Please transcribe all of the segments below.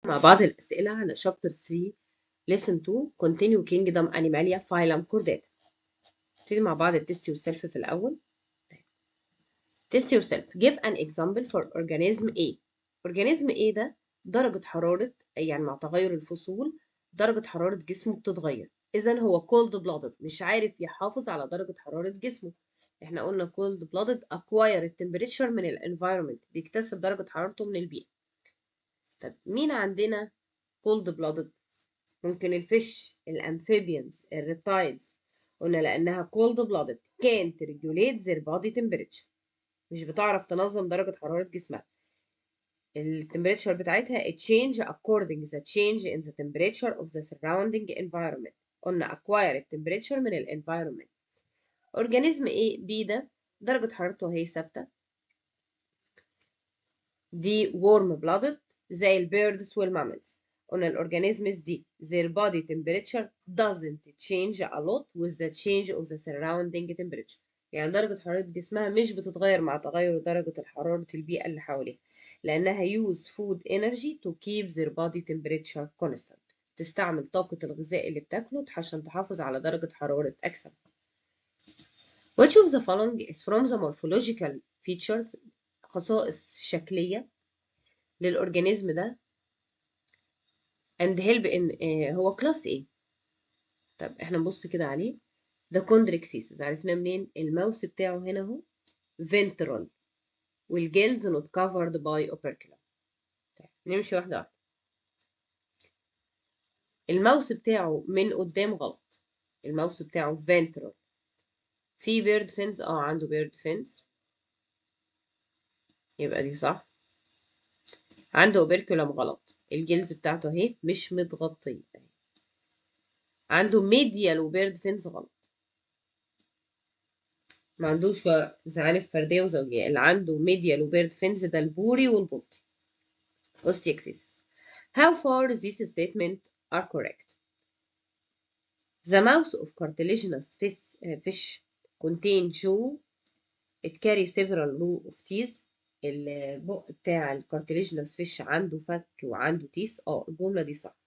مع بعض الأسئلة على chapter 3 lesson 2 continue kingdom animalia phylum chordata نبتدي مع بعض التست yourself في الأول test yourself give an example for organism A organism A ده درجة حرارة يعني مع تغير الفصول درجة حرارة جسمه بتتغير إذا هو cold blooded مش عارف يحافظ على درجة حرارة جسمه احنا قلنا cold blooded acquire temperature من ال environment بيكتسب درجة حرارته من البيئة طب مين عندنا cold blooded ممكن الفيش الامفيبيانز الريبتايلز قلنا لانها cold blooded can't regulate their body temperature مش بتعرف تنظم درجة حرارة جسمها التمبريتشر بتاعتها a change according the change in the temperature of the surrounding environment قلنا acquire temperature من ال environment organism A B ده درجة حرارته هي ثابتة دي warm blooded زي البيردز والماملز قلنا الأورجانيزمز دي their body temperature doesn't change a lot with the change of the surrounding temperature يعني درجة حرارة جسمها مش بتتغير مع تغير درجة حرارة البيئة اللي حواليها لأنها use food energy to keep their body temperature constant تستعمل طاقة الغذاء اللي بتاكله عشان تحافظ على درجة حرارة أجسامها Which of the following is from the morphological features خصائص شكلية للأورجانيزم ده and help in آه هو كلاس ايه طب احنا نبص كده عليه ده كوندريكسيسس عرفنا منين الماوس بتاعه هنا اهو ventral والجيلز not covered by operculum طيب نمشي واحدة واحدة الماوس بتاعه من قدام غلط الماوس بتاعه ventral في بيرد فينز اه عنده بيرد فينز يبقى دي صح عنده اوبركولم غلط الجلز بتاعته اهي مش متغطية عنده ميديال وبيرد فينز غلط ما عندوش زعانف فردية وزوجية اللي عنده ميديال وبيرد فينز ده البوري والبلطي osteoxysis how far these statements are correct the mouth of cartilaginous fish, uh, fish contain jaw it carries several row of teeth البق بتاع الكارتليجنس فيش عنده فك وعنده تيس اه الجملة دي صح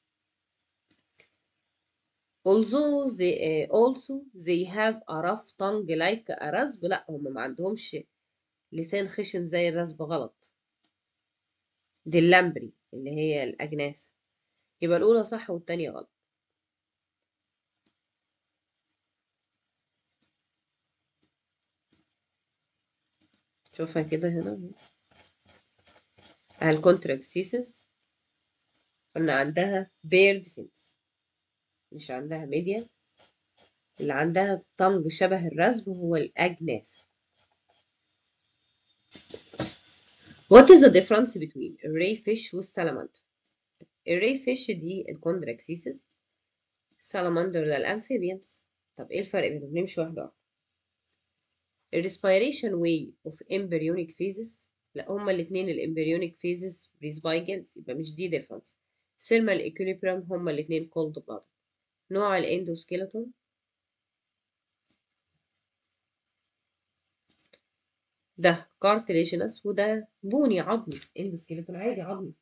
although they uh, also they have a rough tongue like a rasp لا هم ما عندهمش لسان خشن زي الرسب غلط دي اللامبري اللي هي الأجناس يبقى الأولى صح والتانية غلط شوفها كده هنا الكونتراكسيسس قلنا عندها بيرد فينز مش عندها ميديا اللي عندها طنج شبه الرسب هو الأجناس What is the difference between a ray fish والسلمندر؟ الري فيش دي الكوندراكسيسس السلمندر ده الأمفيبيانز طب ايه الفرق بينهم؟ نمشي واحدة واحدة الريسبيريشن واي اوف embryonic phases لا هما الاثنين الامبريونيك phases breathe by gills يبقى مش دي difference thermal equilibrium هما الاثنين cold blooded نوع الاندوسكيلتون ده cartilaginous وده بوني عظمي اندوسكيلتون عادي عظمي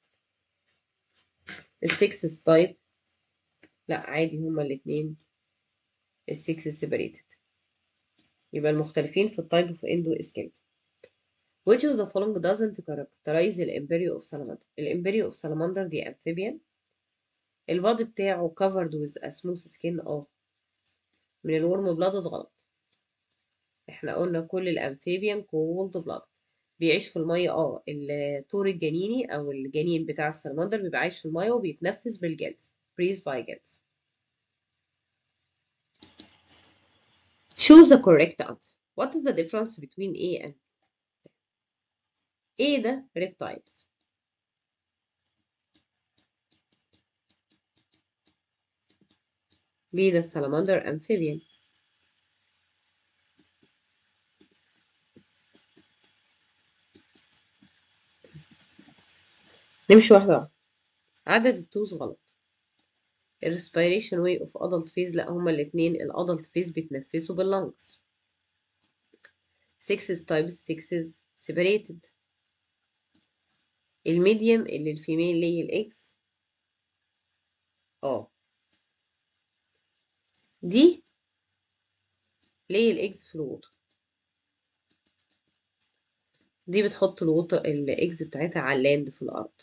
السكسس تايب لا عادي هما الاثنين السكس separated يبقى المختلفين في التايب اوف اندو اسكيلت which of the following doesn't characterize the embryo of salamander الامبريو of salamander دي amphibian البادي بتاعه covered with a smooth skin اه من الورم بلادد غلط احنا قلنا كل الامفيبيان cold blood بيعيش في المية اه الطور الجنيني او الجنين بتاع السلمندر بيبقى عايش في المية وبيتنفس بالجلد breathe by gills Choose the correct answer. What is the difference between A and A ده reptiles. B ده salamander amphibian. نمشي واحدة واحدة. عدد التوز غلط. الريسبيريشن واي اوف ادلت فيز لا هما الاثنين الادلت فيز بيتنفسوا باللنجز sixes types sixes separated الميديم اللي الفيميل ليه الاكس اه دي ليه الاكس في الووتر دي بتحط الووتر الاكس بتاعتها على اللاند في الارض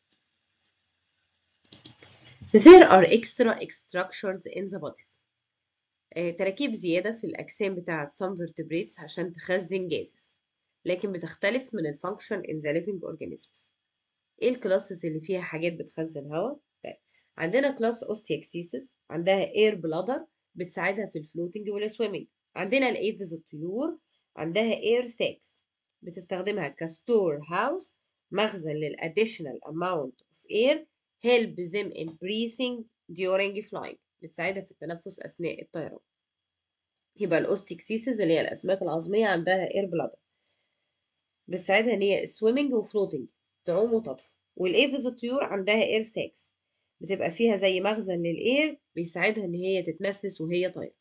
There are extra structures in the bodies. آه، تراكيب زيادة في الأجسام بتاعة some vertebrates عشان تخزن gases لكن بتختلف من ال function in the living organisms. إيه الكلاسز اللي فيها حاجات بتخزن هواء؟ طيب عندنا كلاس اوستياكسيسس عندها air bladder بتساعدها في الفلوتنج والسويمنج. عندنا الأيفز الطيور عندها air sacs بتستخدمها كستور هاوس مخزن للاديشنال amount of air help them in breathing during flying بتساعدها في التنفس أثناء الطيران يبقى الأوستيكسيسز اللي هي الأسماك العظمية عندها اير بلادر بتساعدها إن هي swimming وفلوتنج تعوم وتطفو والإيفز الطيور عندها اير ساكس بتبقى فيها زي مخزن للإير بيساعدها إن هي تتنفس وهي طايرة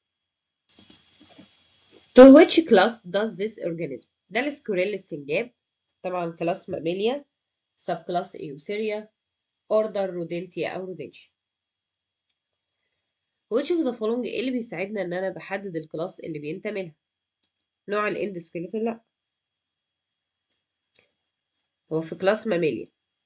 To which class does this organism؟ ده السكوريل السنجاب طبعا كلاس ماميليا سب كلاس ايوسيريا اوردر رودنتيا او رودنشي which of the following ايه اللي بيساعدنا ان انا بحدد الكلاس اللي بينتمي لها نوع الاند سكيلتون لا هو في كلاس ماميليا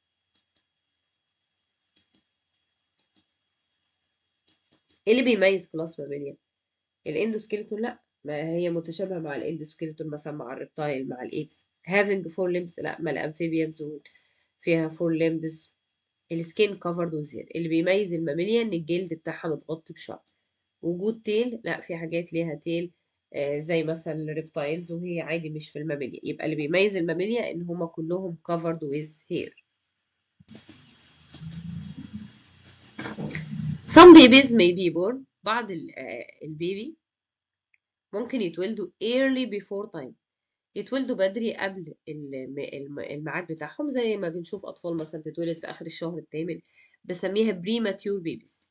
ايه اللي بيميز كلاس ماميليا الاندوسكيلتون لا ما هي متشابهه مع الاندوسكيلتون مثلا مع الريبتايل مع الايبس having four limbs لا ما الامفيبيانز فيها four limbs السكين كفرد وزير اللي بيميز الماميليا ان الجلد بتاعها متغطي بشعر وجود تيل لا في حاجات ليها تيل آه زي مثلا الريبتايلز وهي عادي مش في الماميليا يبقى اللي بيميز الماميليا ان هما كلهم covered with hair some babies may be born بعض البيبي ممكن يتولدوا early before time يتولدوا بدري قبل الميعاد بتاعهم زي ما بنشوف أطفال مثلا تتولد في آخر الشهر الثامن بسميها premature babies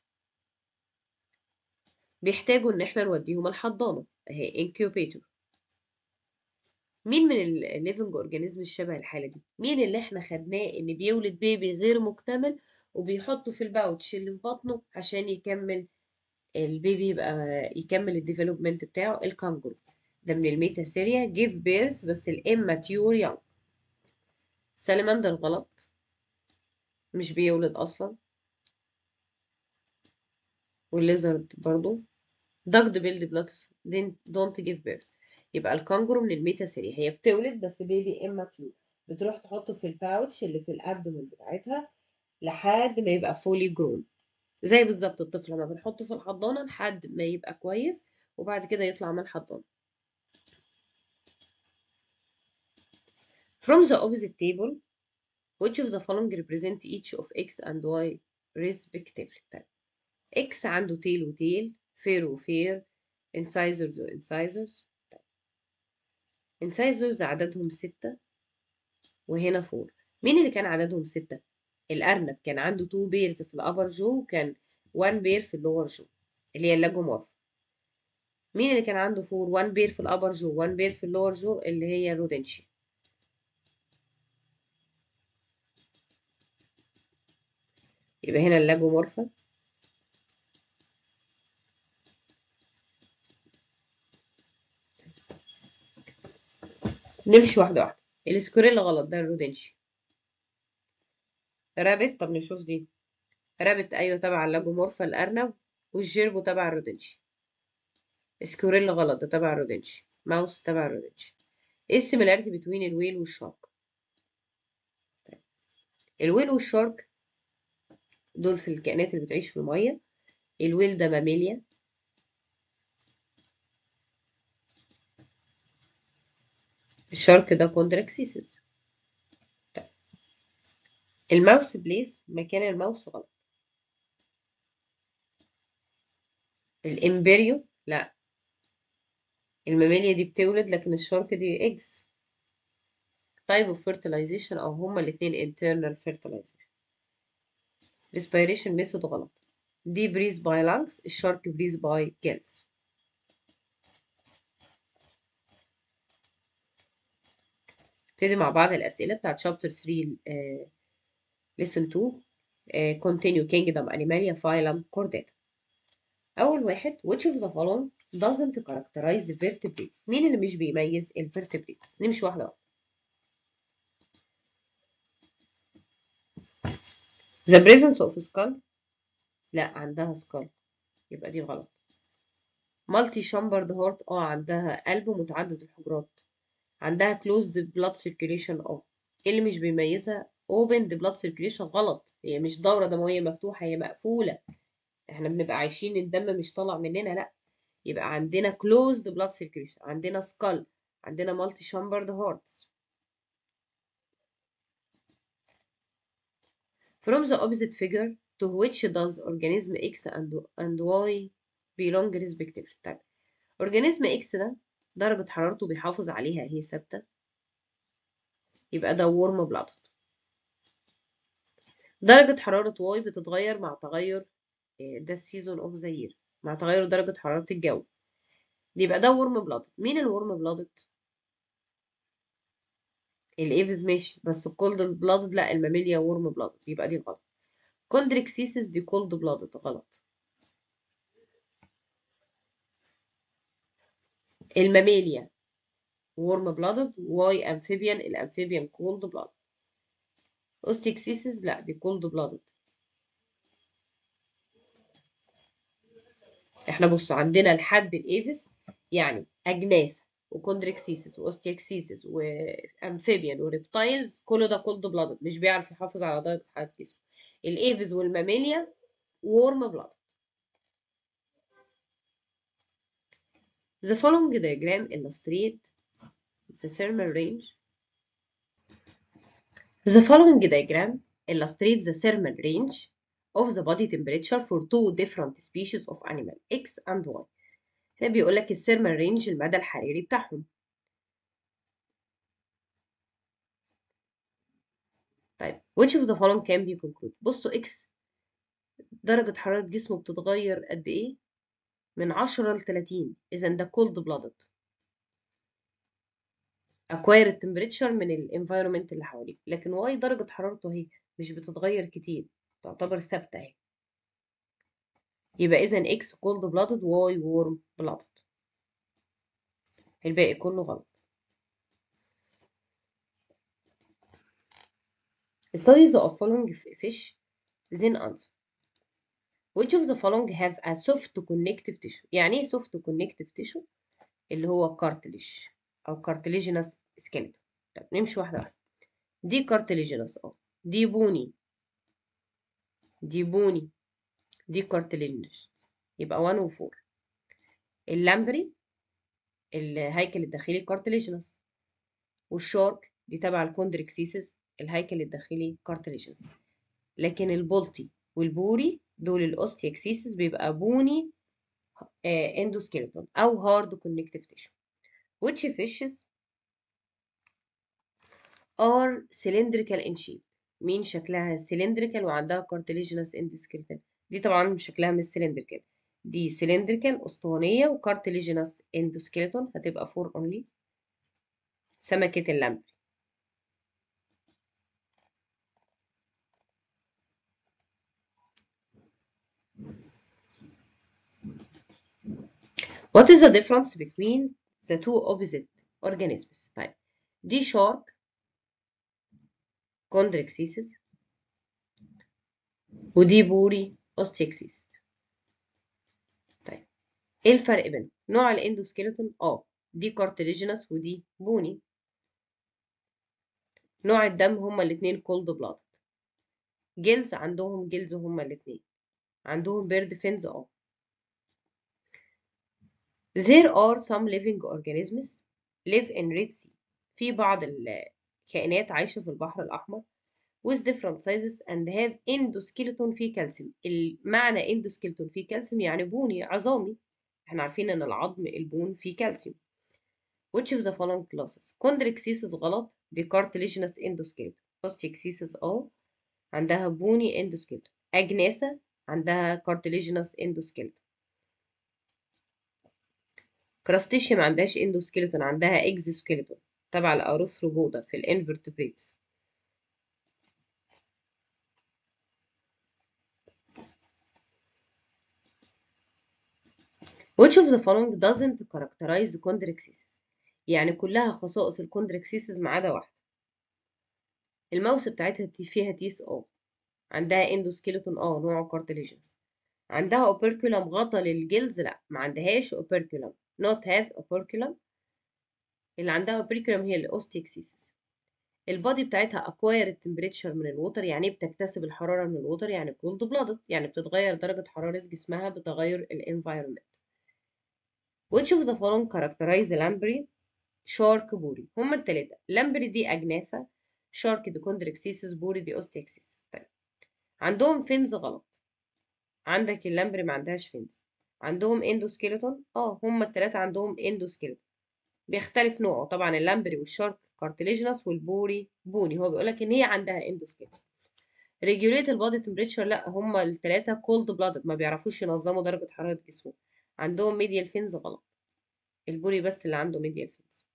بيحتاجوا إن احنا نوديهم الحضانة أهي incubator مين من الليفنج اورجانيزم الشبه الحالة دي؟ مين اللي احنا خدناه إن بيولد بيبي غير مكتمل وبيحطه في الباوتش اللي في بطنه عشان يكمل البيبي يبقى يكمل الديفلوبمنت بتاعه الكانجرو ده من الميتاسيريا give birth بس الاماتيور young سالمندر غلط مش بيولد اصلا والليزرد برضو ducked billed blood don't give birth يبقى الكانجرو من الميتاسيريا هي بتولد بس بيبي اماتيور بتروح تحطه في الباوتش اللي في الابدومن بتاعتها لحد ما يبقى فولي جرون زي بالظبط الطفل لما بنحطه في الحضانه لحد ما يبقى كويس وبعد كده يطلع من الحضانه From the opposite table, which of the following represent each of x and y respectively? طيب x عنده tail وtail, fair وfair, incisors وincisors. طيب incisors عددهم ستة وهنا فور. مين اللي كان عددهم ستة؟ الأرنب كان عنده two pairs في الأبر جو وكان one pair في اللور جو اللي هي اللاجومورف. مين اللي كان عنده فور one pair في الأبر جو one pair في اللور جو اللي هي الرودنشي. يبقى هنا اللاجومورفا نمشي واحدة واحدة السكوريلا غلط ده الرودنشي رابت طب نشوف دي رابت أيوة تبع اللاجومورفا الأرنب والجيربو تبع الرودنشي سكوريلا غلط ده تبع الرودنشي ماوس تبع الرودنشي ايه السيميلاريتي بين الويل والشارك طيب. الويل والشارك دول في الكائنات اللي بتعيش في المية الويل ده ماميليا الشارك ده كوندراكسيسس طيب. الماوس بليس مكان الماوس غلط الامبريو لا الماميليا دي بتولد لكن الشارك دي ايجز type of fertilization او هما الاتنين internal fertilization respiration method غلط دي breathe by lungs الشارك breathe by gills نبتدي مع بعض الأسئلة بتاعت شابتر 3 آه lesson 2 آه continue kingdom animalia phylum chordata أول واحد which of the following doesn't characterize the vertebrate مين اللي مش بيميز الفيرتبريتس نمشي واحدة واحدة the presence of skull لا عندها skull يبقى دي غلط multi chambered heart اه عندها قلب متعدد الحجرات عندها closed blood circulation اه ايه اللي مش بيميزها open blood circulation غلط هي مش دورة دموية مفتوحة هي مقفولة احنا بنبقى عايشين الدم مش طالع مننا لا يبقى عندنا closed blood circulation عندنا skull عندنا multi chambered hearts from the opposite figure to which does organism X and, and Y belong respectively طيب organism X ده درجة حرارته بيحافظ عليها هي ثابتة يبقى ده warm blooded درجة حرارة Y بتتغير مع تغير ده السيزون اوف ذا يير مع تغير درجة حرارة الجو يبقى ده ورم بلادد مين الورم بلادد الايفز ماشي بس الكولد بلادد لا الماميليا ورم بلادد يبقى دي غلط كوندريكسيسس دي كولد بلادد غلط الماميليا ورم بلادد واي امفيبيان الامفيبيان كولد بلادد اوستيكسيسس لا دي كولد بلادد احنا بصوا عندنا لحد الايفس يعني اجناس وكوندريكسيسس واوستياكسيسس وامفيبيان وريبتايلز كل ده كولد بلادد مش بيعرف يحافظ على درجه حراره جسمه الايفز والماميليا وورم بلادد The following diagram illustrate the thermal range. The following diagram illustrates the thermal range of the body temperature for two different species of animal X and Y. هنا بيقول لك الثيرمال رينج المدى الحراري بتاعهم. طيب which of the following can be concluded؟ بصوا X درجة حرارة جسمه بتتغير قد إيه؟ من 10 ل 30 إذا ده cold blooded. acquired temperature من الانفايرمنت اللي حواليه لكن Y درجة حرارته اهي مش بتتغير كتير تعتبر ثابتة اهي يبقى إذا X cold blooded Y warm blooded الباقي كله غلط Study the following fish then answer Which of the following have a soft connective tissue يعني ايه soft connective tissue اللي هو cartilage أو cartilaginous skeleton طب نمشي واحدة واحدة دي cartilaginous اه دي بوني دي بوني دي كارتلينج يبقى 1 و 4 اللامبري الهيكل الداخلي كارتليجنس والشارك دي تبع الكوندريكسيسس الهيكل الداخلي كارتليجنس لكن البولتي والبوري دول الاوستياكسيسس بيبقى بوني اندوسكيلتون او هارد كونكتيف تيشو which fishes are cylindrical in shape مين شكلها سيلندريكال وعندها كارتليجينس اندسكيلتون دي طبعا شكلها مش سيلندريكال دي سيلندريكال اسطوانيه وكارتليجينس اندوسكيلتون هتبقى فور اونلي سمكه اللامبري What is the difference between the two opposite organisms? طيب دي شارك كوندريكسيسس ودي بوري اوستيكسيس طيب ايه الفرق بينهم نوع الاندوسكيلتون اه دي كارتليجينس ودي بوني نوع الدم هما الاتنين كولد بلادد جيلز عندهم جيلز هما الاتنين عندهم بيرد فينز اه There are some living organisms live in Red Sea في بعض الكائنات عايشة في البحر الأحمر with different sizes and have endoskeleton فيه كالسيوم المعنى endoskeleton فيه كالسيوم يعني بوني عظامي احنا عارفين ان العظم البون فيه كالسيوم which of the following classes chondrichsis غلط دي cartilaginous endoskeleton osteoxysis اه عندها بوني endoskeleton أجناسة عندها cartilaginous endoskeleton كراستيشيا ما عندهاش اندوسكيلتون عندها اكزوسكيلتون تبع الأروثروبودا في الانفرتبريتس Which of the following doesn't characterize chondrichthysis يعني كلها خصائص الكوندريكسيسز ما عدا واحدة الماوس بتاعتها تي- فيها تيس اه عندها اندوسكيلتون اه نوعه كارتليجنس عندها اوبركولم غطا للجلز لا ما عندهاش اوبركولم not have operculum اللي عندها اوبركولم هي الاوستيكسيسس البادي بتاعتها acquired temperature من الوتر يعني إيه بتكتسب الحرارة من الوتر يعني cold blooded يعني بتتغير درجة حرارة جسمها بتغير الانفايرمنت which of the following characterize lamprey shark بوري هما التلاتة لامبري دي أجناثة شارك دي كوندريكسيسس بوري دي اوستيكسيسس طيب عندهم فينز غلط عندك اللامبري ما عندهاش فينز عندهم اندوسكيلتون اه هما التلاتة عندهم اندوسكيلتون بيختلف نوعه طبعا اللامبري والشارك كارتليجنس والبوري بوني هو بيقولك ان هي عندها اندوسكيلتون ريجوليت البادي تمبريتشر لا هما التلاتة كولد بلادد ما بيعرفوش ينظموا درجة حرارة جسمهم عندهم ميديال فينز غلط البوري بس اللي عنده ميديال فينز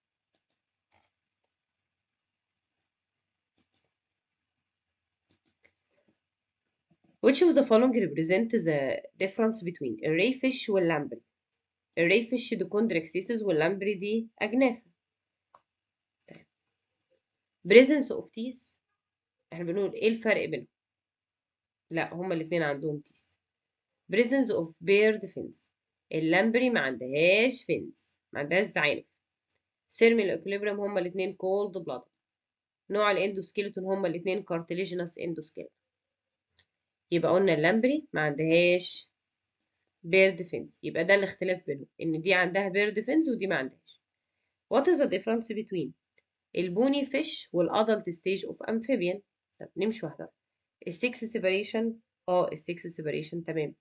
Which of the following represent the difference between a ray fish واللامبري الري فيش دي كوندريكسيسز واللامبري دي أجناثة طيب presence of teeth احنا بنقول ايه الفرق بينهم لا هما الاتنين عندهم teeth presence of paired fins اللامبري ما عندهاش fins ما عندهاش زعانف سيرمي الاكوليبريم هما الاتنين cold blooded نوع الاندوسكيلتون هما الاتنين cartilaginous endoskeleton يبقى قلنا اللامبري ما عندهاش بيرد فينز يبقى ده الاختلاف بينهم ان دي عندها بيرد فينز ودي ما عندهاش what is the difference between البوني فيش والادلت ستيج اوف امفيبيان طب نمشي واحده السكس سيبريشن اه السكس سيبريشن تمام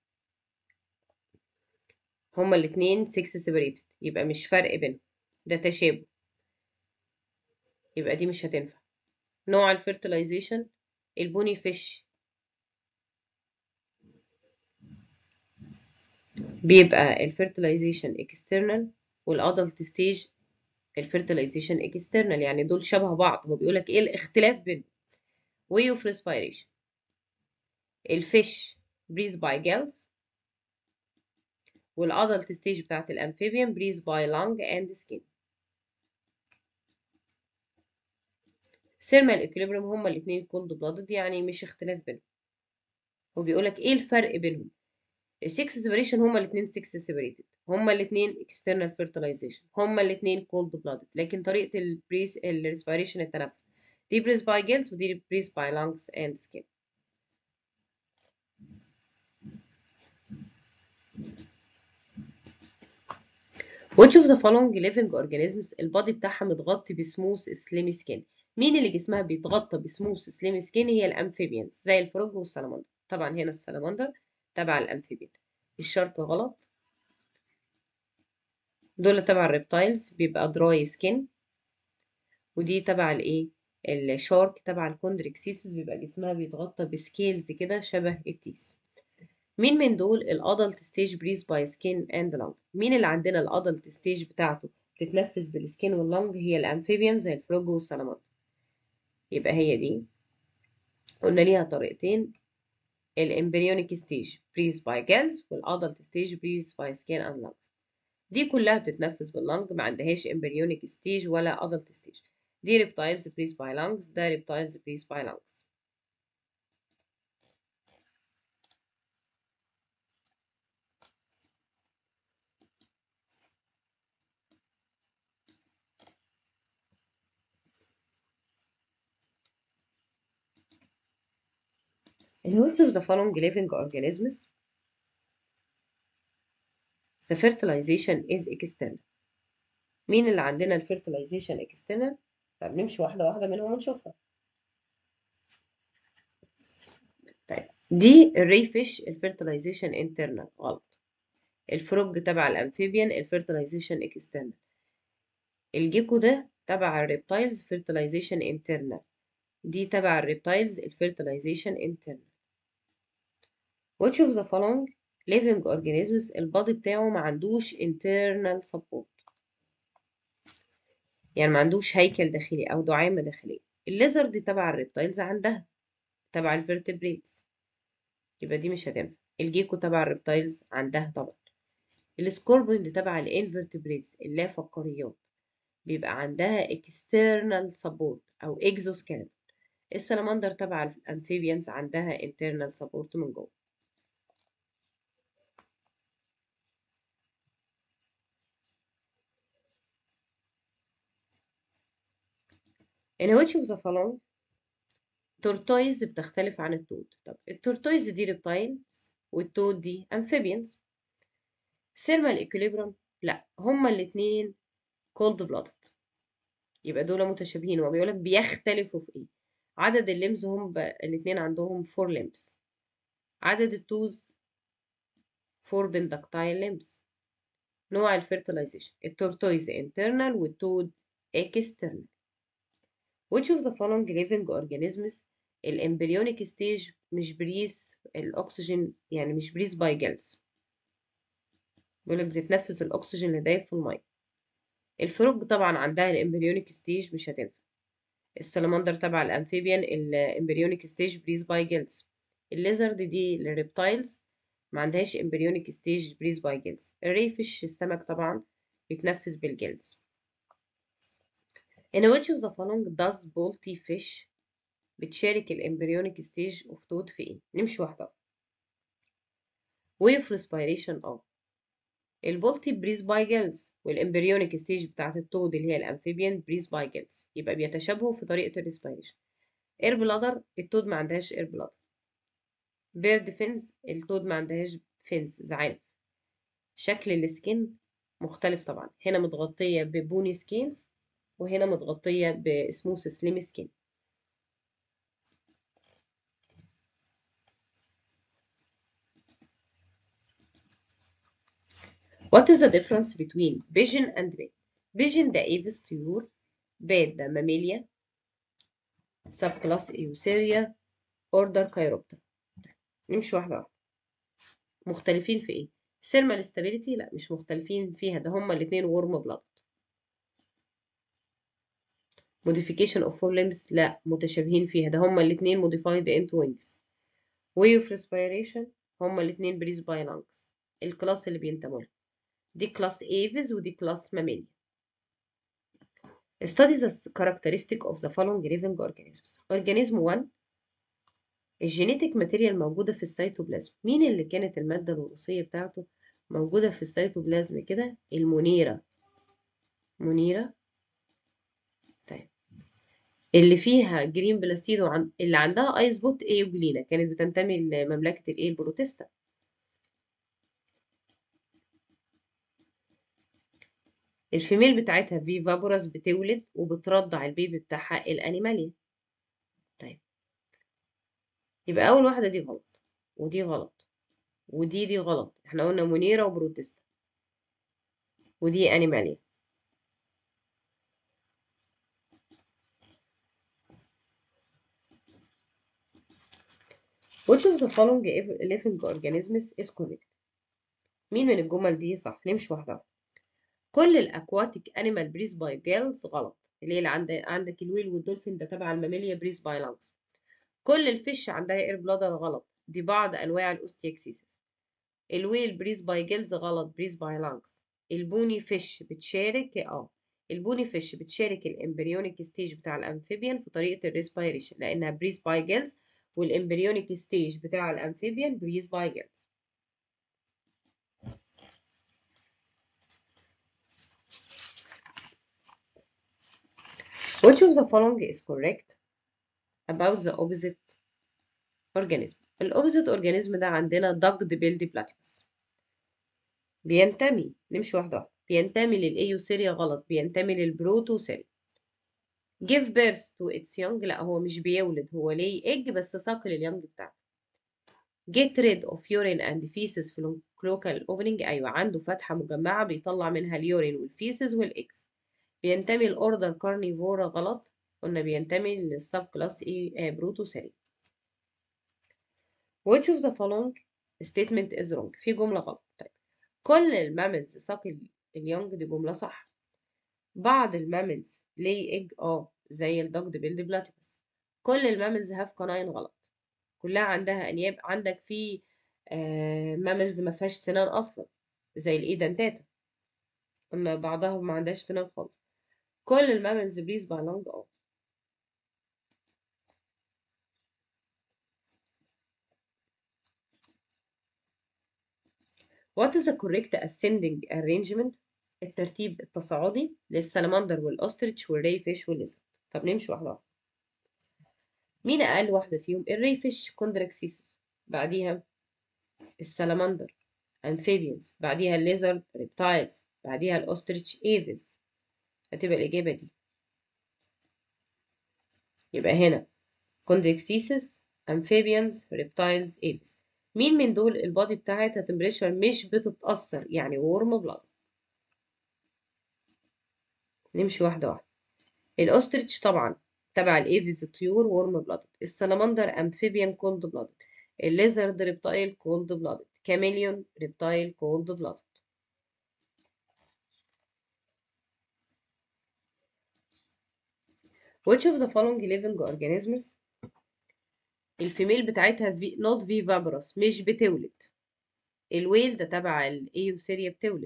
هما الاتنين سكس سيبريتد يبقى مش فرق بينهم ده تشابه يبقى دي مش هتنفع نوع الفيرتلايزيشن البوني فيش بيبقى الفيرتلايزيشن اكسترنال والادلت ستيج الفيرتلايزيشن اكسترنال يعني دول شبه بعض هو بيقولك ايه الاختلاف بينهم way of respiration الفيش breathe by gills والادلت ستيج بتاعت الامفيبيان breathe by lung and skin سيرمال اكوليبريم هما الاثنين كولد بلادد يعني مش اختلاف بينهم هو بيقولك ايه الفرق بينهم السكس سيبريشن هما الاثنين سكس سيبريتد هما الاثنين اكسترنال فيرتلايزيشن هما الاثنين كولد بلادد لكن طريقه البريس الريسبيريشن التنفس دي بريس باي جيلز ودي بريس باي لانجز اند سكين Which of the following living organisms البادي بتاعها متغطي بسموث سليمي سكين مين اللي جسمها بيتغطى بسموث سليمي سكين هي الامفيبيانز زي الفروج والسلمندر طبعا هنا السلمندر تبع الامفيبيان الشارك غلط دول تبع الريبتايلز بيبقى دراي سكين ودي تبع الايه الشارك تبع الكوندريكسيسس بيبقى جسمها بيتغطى بسكيلز كده شبه التيس مين من دول الادلت ستيج بريز باي سكين اند لانج مين اللي عندنا الادلت ستيج بتاعته بتتنفس بالسكين واللانج هي الامفيبيان زي الفروج والسلمندر يبقى هي دي قلنا ليها طريقتين الامبريونيك ستيج بريز باي جيلز والادلت ستيج بريز باي سكين اند لانج دي كلها بتتنفس باللنج ما عندهاش امبريونيك ستيج ولا ادلت ستيج دي ريبتايلز بريز باي لانجز ده ريبتايلز بريز باي لانجز In which of the following living organisms the fertilization is external مين اللي عندنا الفيرتلايزيشن اكسترنال طب نمشي واحده واحده منهم ونشوفها طيب دي الري فيش الفيرتلايزيشن انترنال غلط الفروج تبع الامفيبيان الفيرتلايزيشن اكسترنال الجيكو ده تبع الريبتايلز فيرتلايزيشن انترنال دي تبع الريبتايلز الفيرتلايزيشن انترنال which of the following living organisms البادي بتاعه ما عندوش internal support يعني ما عندوش هيكل داخلي أو دعامة داخلية الليزرد تبع الريبتايلز عندها تبع الفيرتبريتس يبقى دي مش هتنفع الجيكو تبع الريبتايلز عندها طبعا السكوربيون تبع الانفرتبريتس اللا فقاريات بيبقى عندها external support أو exoskeleton السلمندر تبع الأمفيبيانز عندها internal support من جوه In which of the following tortoise بتختلف عن التود طب التورتويز دي ريبتايلز والتود دي amphibians thermal equilibrium لا هما الاتنين cold blooded يبقى دول متشابهين هو بيقولك بيختلفوا في ايه عدد الليمز هم ب... الاتنين عندهم فور limbs عدد التوز فور بندكتايل limbs نوع الفيرتلايزيشن التورتويز internal والتود external which of the following living organisms الامبريونيك ستيج مش بريس الاكسجين يعني مش بريس باي جلز بيقولك بتتنفس الاكسجين اللي دايب في الميه الفروج طبعا عندها الامبريونيك ستيج مش هتنفع السلمندر تبع الامفيبيان الامبريونيك ستيج بريز باي جيلز الليزرد دي الريبتايلز ما عندهاش امبريونيك ستيج بريز باي جيلز الريفش السمك طبعا بيتنفس بالجلز In which of the following does bolty fish بتشارك الامبريونيك ستيج اوف تود في ايه؟ نمشي واحدة way of respiration اه البولتي بريز باي جيلز والامبريونيك ستيج بتاعت التود اللي هي الامفيبيان بريز باي جيلز يبقى بيتشابهوا في طريقة الريسبيريشن اير بلادر التود ما عندهاش اير بلادر بيرد فينز التود ما عندهاش فينز زعانف شكل السكين مختلف طبعا هنا متغطية ببوني سكين وهنا متغطية بسموث سليم سكين What is the difference between pigeon and bat? pigeon ده avis طيور bat ده ماميليا subclass Euceria order Chiroptera نمشي واحدة واحدة مختلفين في ايه؟ thermal stability لا مش مختلفين فيها ده هما الاتنين warm blooded modification of four limbs لا متشابهين فيها ده هما الاتنين modified into wings way of respiration هما الاتنين breathe by lungs الكلاس اللي بينتموا له دي كلاس ايفز ودي كلاس ماميليا study the characteristic of the following living organisms organism 1 الجينيتيك ماتيريال موجودة في السيتوبلازم مين اللي كانت المادة الوراثية بتاعته موجودة في السيتوبلازم كده المنيرة منيرة طيب اللي فيها جرين بلاستيدو عن... اللي عندها ايس بوت ايوجلينا كانت بتنتمي لمملكة الايه البروتيستا الفيميل بتاعتها في فابورس بتولد وبترضع البيبي بتاعها الانيماليا طيب يبقى اول واحده دي غلط ودي غلط ودي دي غلط احنا قلنا منيرة وبروتيستا ودي انيماليا Which of the following living organisms is correct؟ مين من الجمل دي صح؟ نمشي واحدة واحدة. كل الاكواتيك انيمال بريز باي جيلز غلط اللي هي اللي عند... عندك الويل والدولفين ده تبع الماميليا بريز باي لانجز كل الفيش عندها اير بلادر غلط دي بعض انواع الاوستياكسيسس الويل بريز باي جيلز غلط بريز باي لانجز البوني فيش بتشارك اه البوني فيش بتشارك الامبريونيك ستيج بتاع الامفيبيان في طريقه الريسبيريشن لانها بريز باي جيلز والامبريونيك ستيج بتاع الامفيبيان بريز باي جيلز Which of the following is correct about the opposite organism? الأوبزيت organism ده عندنا ducked billed platypus بينتمي نمشي واحدة واحدة بينتمي للإيوسيريا غلط بينتمي للبروتوسيريا give birth to its young لا هو مش بيولد هو ليه egg بس ساقل اليونج بتاعته get rid of urine and feces في local opening أيوة عنده فتحة مجمعة بيطلع منها اليورين والفيسز والإكس بينتمي لأوردر كارنيفورا غلط قلنا بينتمي للسب كلاس ايه بروتوسيري which of the following statement is wrong في جملة غلط طيب كل الماملز ساق اليونج دي جملة صح بعض الماملز lay egg اه زي الدوجد بيلد بلاتيبس كل الماملز هاف قناين غلط كلها عندها انياب عندك في آه ماملز ما فيهاش سنان اصلا زي الايدنتاتا قلنا بعضها ما عندهاش سنان خالص كل الماملز بليز belong اه What is the correct ascending arrangement الترتيب التصاعدي للسلمندر والاوستريتش والري فيش والليزرد طب نمشي واحده واحده مين اقل واحده فيهم الري فيش كوندراكسيسس بعديها السلمندر امفيبيانز بعديها الليزرد ريبتايلز بعديها الاوستريتش ايفز هتبقى الاجابه دي يبقى هنا كوندراكسيسس امفيبيانز ريبتايلز ايفز مين من دول البادي بتاعتها تمبريتشر مش بتتاثر يعني وورم بلاد نمشي واحدة واحدة الأوستريتش طبعا تبع الإيفيز الطيور وورم بلادد السلمندر أمفيبيان كولد بلادد الليزرد ريبتايل كولد بلادد كاميليون ريبتايل كولد بلادد Which of the following living organisms الفيميل بتاعتها في not viviparous مش بتولد الويل ده تبع الايوسيريا بتولد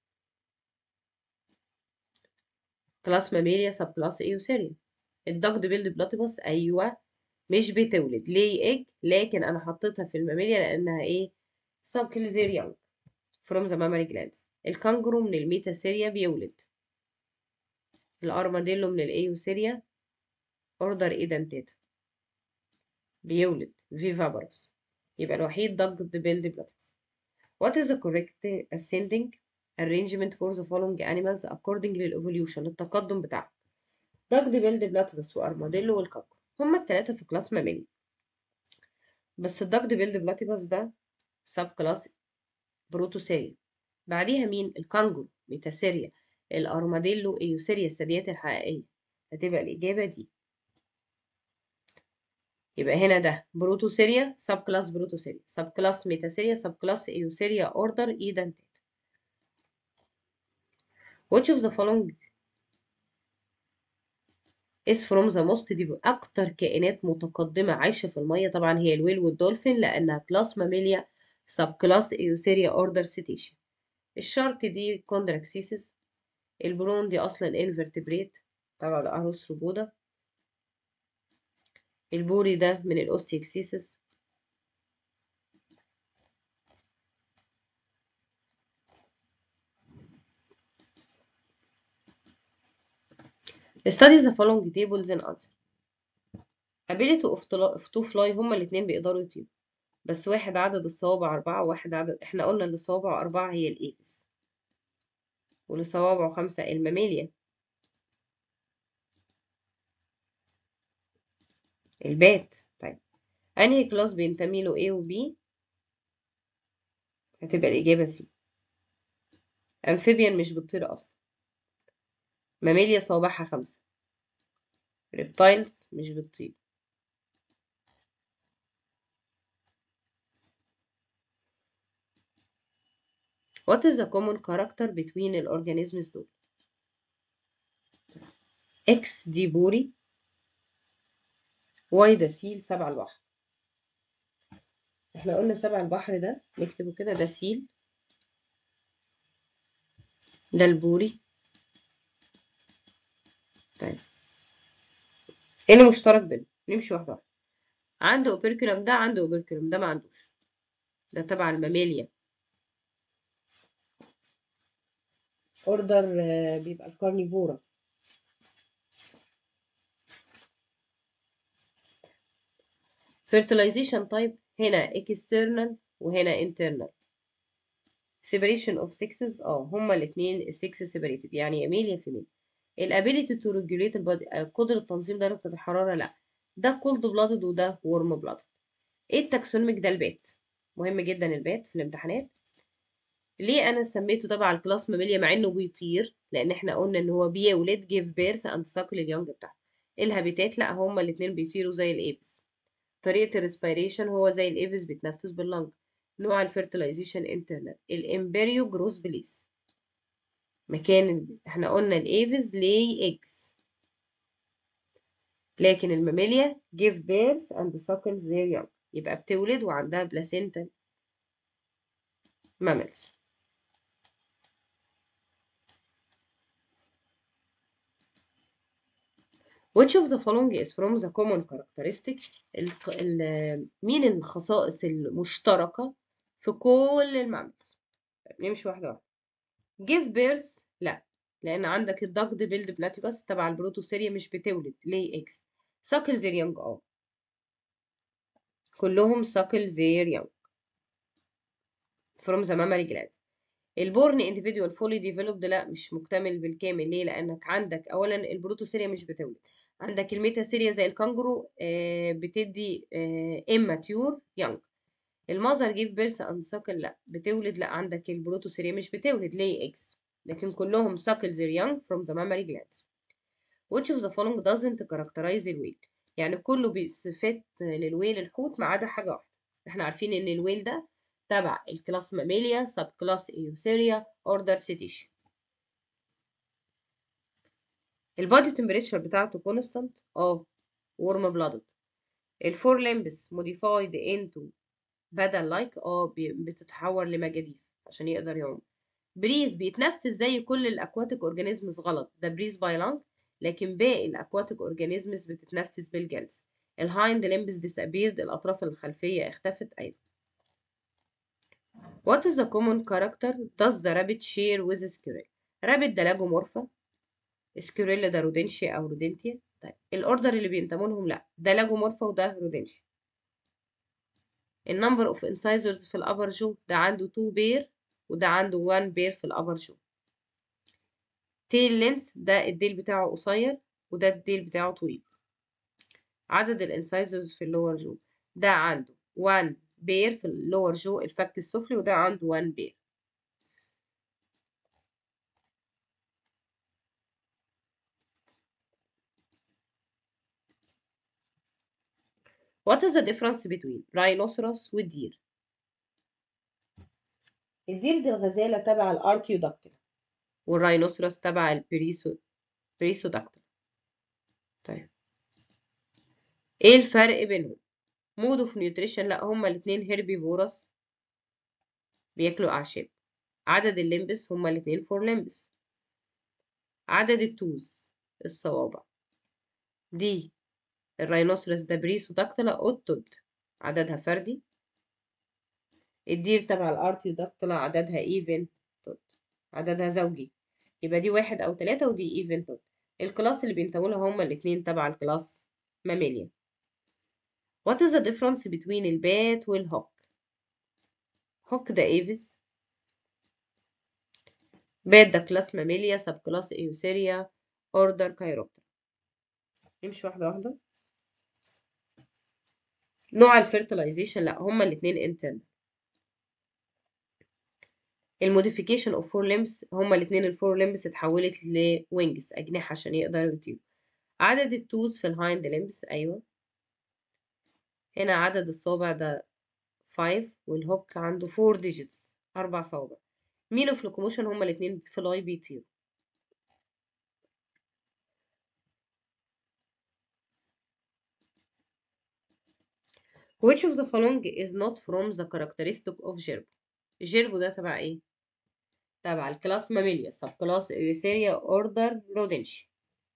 كلاس ماميليا سب كلاس ايوسيريا الدجد بيلد بلاتيبوس ايوه مش بتولد ليه ايج لكن انا حطيتها في الماميليا لانها ايه ساكل زير يونج فروم ذا مامري جلاندز الكانجرو من الميتاسيريا بيولد الارماديلو من الايوسيريا اوردر ايدنتيتا بيولد فيفابرس يبقى الوحيد دجد بيلد بلاتيبوس What is the correct ascending arrangement for the following animals according للإيفوليوشن التقدم بتاعهم دجد بيلد بلاتيبس وأرماديلو والكاكو هما التلاتة في كلاس ماميلي بس الدجد بيلد بلاتيبس ده سب كلاس بروتوسيريا بعديها مين الكانجرو ميتاسيريا الأرماديلو إيوسيريا الثدييات الحقيقية هتبقى الإجابة دي يبقى هنا ده بروتوسيريا سب كلاس بروتوسيريا سب كلاس ميتاسيريا سب كلاس إيوسيريا أوردر إيدنتيت Which of the following is from the most developed أكتر كائنات متقدمة عايشة في المية طبعا هي الويل والدولفين لأنها كلاس ماميليا سب كلاس إيوسيريا أوردر سيتيشن الشارك دي كوندراكسيسس البرون دي أصلا انفرتبريت طبعا الأروثروبودا البوري ده من الأوستيكسيسس Study the following tables and answer. Ability of to fly هما الاتنين بيقدروا يطيروا بس واحد عدد الصوابع أربعة وواحد عدد احنا قلنا اللي صوابعه أربعة هي الإيدس واللي صوابعه خمسة الماميليا البات طيب أنهي كلاس بينتمي له A و B هتبقى الإجابة C أمفيبيان مش بتطير أصلا ماميليا صوابعها خمسة ريبتايلز مش بتطير What is the common character between الأورجانيزمز دول؟ X دي بوري Y ده سيل سبع البحر احنا قلنا سبع البحر ده نكتبه كده ده سيل ده البوري طيب ايه اللي مشترك بينهم نمشي واحده واحده عنده اوبركولم ده عنده اوبركولم ده ما عندوش ده تبع الماميليا اوردر بيبقى الكارنيفورا fertilization type هنا external وهنا internal separation of sexes اه هما الاثنين السكس separated يعني يا ميل يا فيميل الابيليتي تو ريجوليت البادي قدرة تنظيم درجة الحرارة لا ده كولد بلادد وده ورم بلادد ايه التاكسونوميك ده البات مهم جدا البات في الامتحانات ليه انا سميته تبع الكلاس ماميليا مع انه بيطير لان احنا قلنا ان هو بيولد جيف بيرث اند ساكل اليونج بتاعته الهابيتات لا هما الاثنين بيطيروا زي الايفز طريقة الريسبيريشن هو زي الايفز بيتنفس باللنج نوع الفيرتلايزيشن انترنال الامبريو جروس بليس مكان احنا قلنا الايفز lay eggs لكن الماميليا give birth and suckles their young يبقى بتولد وعندها placental mammals Which of the following is from the common characteristic الخ- ال- مين الخصائص المشتركة في كل المامالز طيب نمشي واحدة واحدة give birth لا لأن عندك الدكد بيلد بلاتيباس تبع البروتوسيريا مش بتولد lay eggs suckle their young اه كلهم suckle their young from the mammary gland البورن individual fully developed لا مش مكتمل بالكامل ليه لأنك عندك أولا البروتوسيريا مش بتولد عندك الميتاسيريا زي الكانجرو آه، بتدي آه، immature young المذر جيف بيرث اند ساكل لا بتولد لا عندك البروتوسيريا مش بتولد lay eggs لكن كلهم suckle their young from the mammary glands which of the following doesn't characterize the whale يعني كله بصفات للويل الحوت ما عدا حاجة واحدة احنا عارفين ان الويل ده تبع الكلاس ماميليا سب كلاس ايوسيريا اوردر سيتيش البادي تمبريتشر بتاعته كونستانت اه ورم بلادد الفور لمبس موديفايد انتو بدل لايك اه بي- بتتحول لمجاديف عشان يقدر يعوم بريز بيتنفس زي كل الاكواتيك اورجانيزمز غلط ده بريز باي لانج لكن باقي الاكواتيك اورجانيزمز بتتنفس بالجلز الهايند لمبس ديسابيرد الاطراف الخلفيه اختفت ايضا What is the common character does the rabbit share with the squirrel? rabbit ده لاجومورفا سكيوريلا ده رودنشيا او رودنتيا طيب الاوردر اللي بينتموا لهم لا ده لاجومورفا وده رودنشيا النمبر اوف incisors في الابر جو ده عنده 2 بير وده عنده 1 بير في الابر جو تيل لينس ده الديل بتاعه قصير وده الديل بتاعه طويل عدد الانسايزرز في اللور جو ده عنده 1 بير في اللور جو الفك السفلي وده عنده 1 بير What is the difference between rhinoceros والدير؟ الدير دي الغزالة تبع الارتيوداكتيلا والراينوسيروس تبع البريسو بريسوداكتيلا طيب ايه الفرق بينهم؟ مود اوف نيوتريشن لا هما الاتنين هيربيفورس بياكلوا اعشاب عدد الليمبس هما الاتنين فور ليمبس عدد التوز الصوابع دي الراينوسيروس ده بريسوداكتيلا اوتود عددها فردي الدير تبع الارتيوداكتيلا عددها ايفن توت عددها زوجي يبقى دي واحد او ثلاثة ودي ايفن توت الكلاس اللي بينتموا لها هما الاتنين تبع الكلاس ماميليا What is the difference between البات والهوك هوك ده ايفز بات ده كلاس ماميليا سب كلاس ايوسيريا اوردر كايروبتر نمشي واحدة واحدة نوع الفيرتلايزيشن لا هما الاتنين internal الموديفيكيشن اوف فور ليمبس هما الاتنين الفور ليمبس اتحولت لوينجز اجنحة عشان يقدروا يطيروا عدد التوز في الهايند ليمبس ايوه هنا عدد الصوابع ده 5 والهوك عنده 4 digits اربع صوابع مين اوف لوكوموشن هما الاتنين فلاي بيطيروا Which of the following is not from the characteristic of gerbil الجيربو ده تبع ايه تبع الكلاس ماميليا سب كلاس ايوسيريا اوردر رودنشي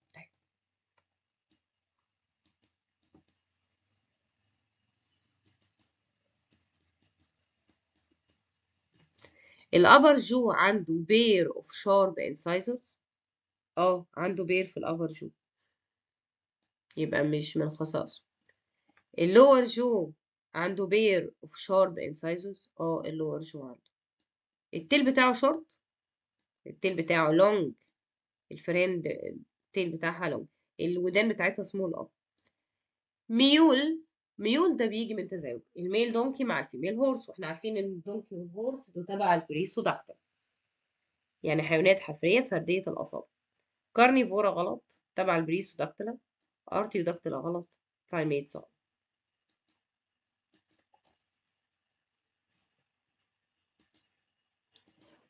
الابر جو عنده بير اوف شارب انسايزرز اه عنده بير في الابر جو يبقى مش من خصائصه اللور جو عنده بير اوف شارب انسايزرز اه اللور جو عنده التيل بتاعه شورت التيل بتاعه لونج الفريند التيل بتاعها لونج الودان بتاعتها سمول اه ميول ميول ده بيجي من تزاوج الميل دونكي مع الفيميل هورس واحنا عارفين ان الدونكي والهورس دول تبع البريسوداكتر يعني حيوانات حفرية فردية الأصابع كارنيفورا غلط تبع البريسوداكتلا ارتيوداكتلا غلط برايميت صح